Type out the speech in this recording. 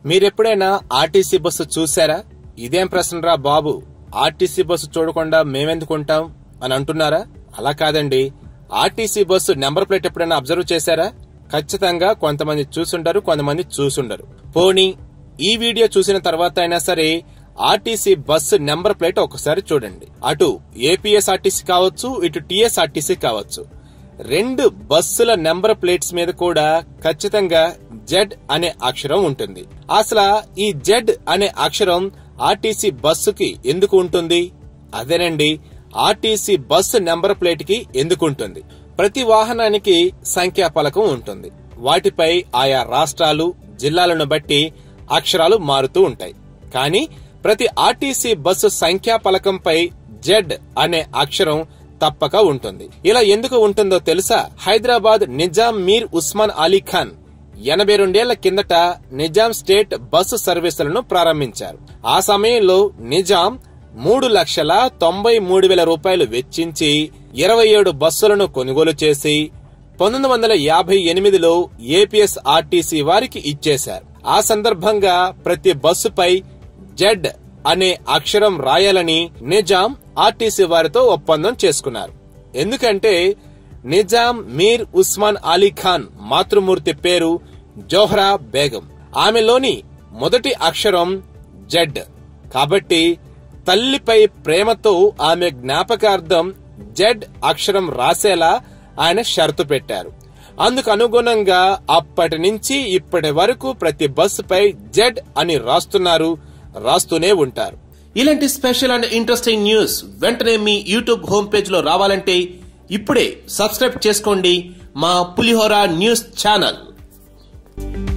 మీరెప్పుడైనా RTC bus చూసారా ఇదేం ప్రశ్నరా బాబు ఆర్టీసీ బస్సు చూడకుండా మేమెందుకుంటాం అని అంటున్నారా అలా కాదండి ఆర్టీసీ బస్సు నెంబర్ ప్లేట్ ఎప్పుడైనా అబ్జర్వ్ చేశారా ఖచ్చితంగా కొంతమంది చూసుంటారు కొంతమంది చూసుండరు పోనీ ఈ వీడియో చూసిన తర్వాత అయినా సరే ఆర్టీసీ బస్సు నెంబర్ ప్లేట్ ఒకసారి చూడండి అటు ఏపీఎస్ఆర్టీసీ కావచ్చు ఇటు టీఎస్ఆర్టీసీ కావచ్చు రెండు బస్సుల నెంబర్ ప్లేట్స్ మీద కూడా ఖచ్చితంగా జెడ్ అనే అక్షరం ఉంటుంది అసలు ఈ జెడ్ అనే అక్షరం ఆర్టీసీ బస్సుకి ఎందుకు ఉంటుంది అదేనండి ఆర్టీసీ బస్సు నెంబర్ ప్లేట్ కి ఎందుకు ఉంటుంది ప్రతి వాహనానికి సంఖ్యా పలకం ఉంటుంది వాటిపై ఆయా రాష్ట్రాలు జిల్లాలను బట్టి అక్షరాలు మారుతూ ఉంటాయి కానీ ప్రతి ఆర్టీసీ బస్సు సంఖ్యా పలకంపై జెడ్ అనే అక్షరం తప్పక ఉంటుంది ఇలా ఎందుకు ఉంటుందో తెలుసా హైదరాబాద్ నిజాం మీర్ ఉస్మాన్ అలీ ఖాన్ ఎనభై రెండేళ్ల కిందట నిజాం స్టేట్ బస్సు సర్వీసులను ప్రారంభించారు ఆ సమయంలో నిజాం మూడు లక్షల తొంభై మూడు వేల రూపాయలు వెచ్చించి ఇరవై ఏడు బస్సులను కొనుగోలు చేసి పంతొమ్మిది వందల యాభై ఎనిమిదిలో ఏపీఎస్ ఆర్టీసీ వారికి ఇచ్చేశారు ఆ సందర్భంగా ప్రతి బస్సుపై జెడ్ అనే అక్షరం రాయాలని నిజాం ఆర్టీసీ వారితో ఒప్పందం చేసుకున్నారు ఎందుకంటే నిజాం మీర్ ఉస్మాన్ అలీ ఖాన్ మాతృమూర్తి పేరు జోహ్రా బేగం ఆమెలోని మొదటి అక్షరం జెడ్ కాబట్టి తల్లిపై ప్రేమతో ఆమె జ్ఞాపకార్థం జెడ్ అక్షరం రాసేలా ఆయన షరతు పెట్టారు అందుకు అనుగుణంగా అప్పటి నుంచి ఇప్పటి వరకు ప్రతి బస్సుపై జెడ్ అని రాస్తున్నారు రాస్తూనే ఉంటారు ఇలాంటి స్పెషల్ అండ్ ఇంట్రెస్టింగ్ న్యూస్ వెంటనే మీ యూట్యూబ్ హోమ్ పేజ్ లో రావాలంటే ఇప్పుడే సబ్స్క్రైబ్ చేసుకోండి మా పులిహోర న్యూస్ ఛానల్